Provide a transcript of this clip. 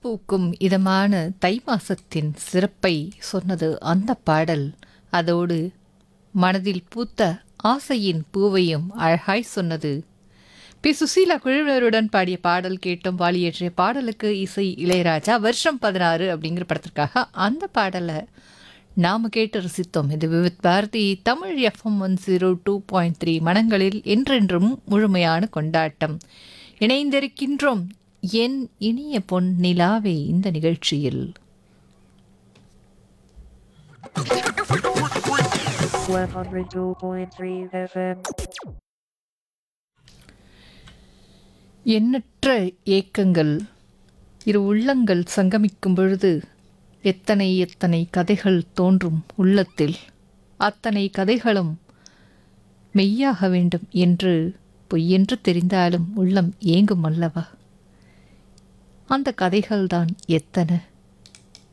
பூக்கும் இதமான தை மாசத்தின் சிறப்பை சொன்னது அந்த பாடல் அதோடு மனதில் பூத்த ஆசையின் பூவையும் அழகாய் சொன்னது பி சுசீலா குழுவினருடன் பாடிய பாடல் கேட்டோம் வாலியேற்றிய பாடலுக்கு இசை இளையராஜா வருஷம் பதினாறு அப்படிங்கிற படத்திற்காக அந்த பாடலை நாம் கேட்டு ரசித்தோம் இது Vividh Bharati Tamil FM one zero two point three மனங்களில் என்றென்றும் முழுமையான கொண்டாட்டம் இணைந்திருக்கின்றோம் என் இனிய பொன் நிலாவே இந்த நிகழ்ச்சியில் 102.3 FM. எண்ணற்ற ஏக்கங்கள் இரு உள்ளங்கள் சங்கமிக்கும் பொழுது எத்தனை எத்தனை கதைகள் தோன்றும் உள்ளத்தில் அத்தனை கதைகளும் மெய்யாக வேண்டும் என்று பொய்யென்று தெரிந்தாலும் உள்ளம் ஏங்கும் அல்லவா அந்த கதைகள்தான் எத்தனை